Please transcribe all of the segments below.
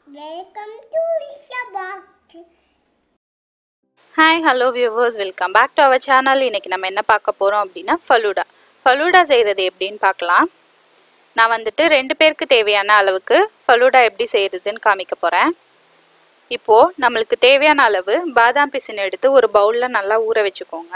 Welcome to Isha Box. Hi hello viewers welcome back to our channel இன்னைக்கு நம்ம என்ன பார்க்க போகிறோம் அப்படின்னா ஃபலூடா ஃபலூடா செய்கிறது எப்படின்னு பார்க்கலாம் நான் வந்துட்டு ரெண்டு பேருக்கு தேவையான அளவுக்கு ஃபலூடா எப்படி செய்கிறதுன்னு காமிக்க போகிறேன் இப்போது நம்மளுக்கு தேவையான அளவு பாதாம் பிசின் எடுத்து ஒரு பவுலில் நல்லா ஊற வச்சுக்கோங்க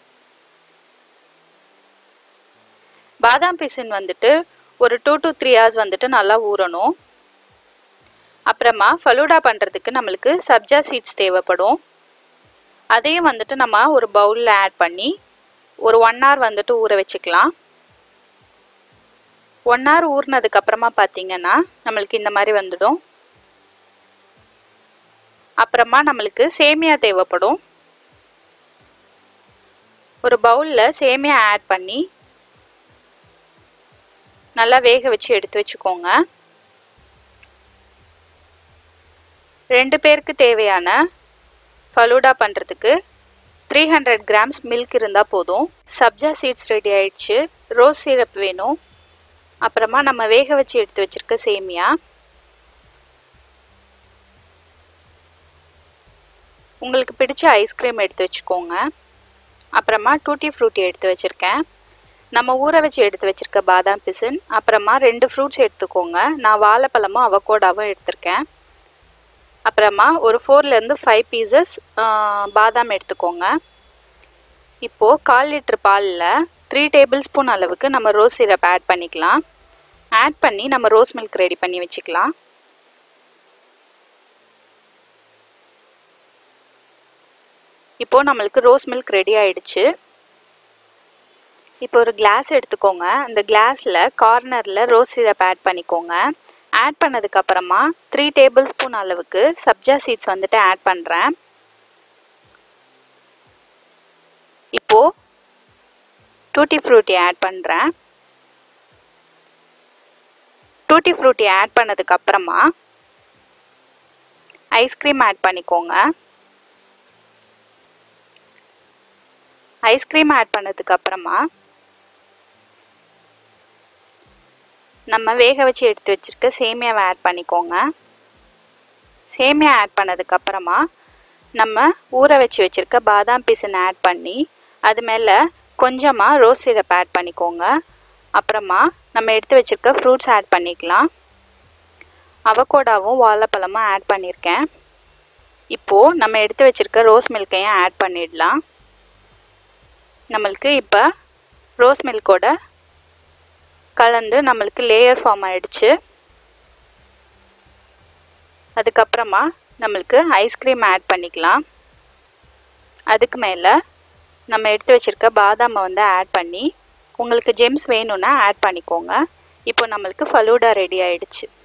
பாதாம் பிசின் வந்துட்டு ஒரு டூ டு த்ரீ ஹவர்ஸ் வந்துட்டு நல்லா ஊறணும் அப்புறமா ஃபலூடா பண்ணுறதுக்கு நம்மளுக்கு சப்ஜா சீட்ஸ் தேவைப்படும் அதையும் வந்துட்டு நம்ம ஒரு பவுலில் ஆட் பண்ணி ஒரு ஒன் ஹவர் வந்துட்டு ஊற வச்சுக்கலாம் ஒன் ஹவர் ஊறினதுக்கு அப்புறமா பார்த்தீங்கன்னா நம்மளுக்கு இந்த மாதிரி வந்துடும் அப்புறமா நம்மளுக்கு சேமியா தேவைப்படும் ஒரு பவுலில் சேமியா ஆட் பண்ணி நல்லா வேக வச்சு எடுத்து வச்சுக்கோங்க ரெண்டு பேருக்கு தேவையான ஃபலூடா பண்ணுறதுக்கு த்ரீ ஹண்ட்ரட் கிராம்ஸ் மில்க் இருந்தால் போதும் சப்ஜா சீட்ஸ் ரெடி ஆயிடுச்சு ரோஸ் சிரப் வேணும் அப்புறமா நம்ம வேக வச்சு எடுத்து வச்சுருக்க சேமியா உங்களுக்கு பிடிச்ச ஐஸ்கிரீம் எடுத்து வச்சுக்கோங்க அப்புறமா டூட்டி ஃப்ரூட்டி எடுத்து வச்சுருக்கேன் நம்ம ஊற வச்சு எடுத்து வச்சுருக்க பாதாம் பிசின் அப்புறமா ரெண்டு ஃப்ரூட்ஸ் எடுத்துக்கோங்க நான் வாழைப்பழமும் அவகோடாவும் எடுத்திருக்கேன் அப்புறமா ஒரு ஃபோர்லேருந்து ஃபைவ் பீசஸ் பாதாம் எடுத்துக்கோங்க இப்போது கால் லிட்டர் பாலில் த்ரீ டேபிள் ஸ்பூன் அளவுக்கு நம்ம ரோஸ் சிரப் ஆட் பண்ணிக்கலாம் ஆட் பண்ணி நம்ம ரோஸ் மில்க் ரெடி பண்ணி வச்சுக்கலாம் இப்போது நம்மளுக்கு ரோஸ் மில்க் ரெடி ஆயிடுச்சு இப்போ ஒரு கிளாஸ் எடுத்துக்கோங்க அந்த கிளாஸில் கார்னரில் ரோஸ் சிரப் ஆட் பண்ணிக்கோங்க ஆட் பண்ணதுக்கப்புறமா த்ரீ டேபிள் ஸ்பூன் அளவுக்கு சப்ஜா சீட்ஸ் வந்துட்டு ஆட் பண்ணுறேன் இப்போது டூட்டி ஃப்ரூட்டி ஆட் பண்ணுறேன் டூட்டி ஃப்ரூட்டி ஆட் பண்ணதுக்கப்புறமா ஐஸ்கிரீம் ஆட் பண்ணிக்கோங்க ஐஸ்கிரீம் ஆட் பண்ணதுக்கப்புறமா நம்ம வேக வச்சு எடுத்து வச்சுருக்க சேமியாவை ஆட் பண்ணிக்கோங்க சேமியா ஆட் பண்ணதுக்கப்புறமா நம்ம ஊற வச்சு வச்சுருக்க பாதாம் பீசன் ஆட் பண்ணி அது மேலே கொஞ்சமாக ரோஸ் சிரப் ஆட் பண்ணிக்கோங்க அப்புறமா நம்ம எடுத்து வச்சுருக்க ஃப்ரூட்ஸ் ஆட் பண்ணிக்கலாம் அவகோடாவும் வாழைப்பழமும் ஆட் பண்ணியிருக்கேன் இப்போது நம்ம எடுத்து வச்சுருக்க ரோஸ் மில்கையும் ஆட் பண்ணிடலாம் நம்மளுக்கு இப்போ ரோஸ் மில்கோட கலந்து நம்மளுக்கு லேயர் ஃபார்ம் ஆயிடுச்சு அதுக்கப்புறமா நம்மளுக்கு ஐஸ்கிரீம் ஆட் பண்ணிக்கலாம் அதுக்கு மேலே நம்ம எடுத்து வச்சுருக்க பாதாமை வந்து ஆட் பண்ணி உங்களுக்கு ஜெம்ஸ் வேணும்னா ஆட் பண்ணிக்கோங்க இப்போ நம்மளுக்கு ஃபலூடா ரெடி ஆயிடுச்சு